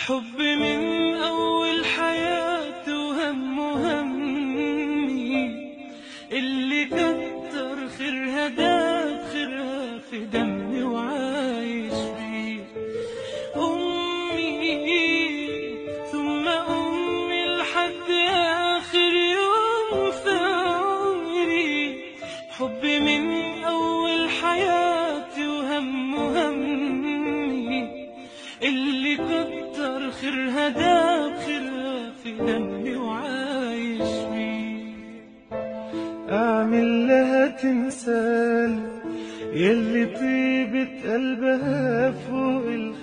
حب من أول حياتي وهم همي اللي كتر خيرها داب خيرها في دمي وعايش فيه أمي ثم أمي لحد آخر يوم في عمري حبي من أول حياتي وهم همي اللي كتر خيرها داب خيرها في دمي وعايش فيه أعمل لها تمثال يلي طيبة قلبها فوق الخيال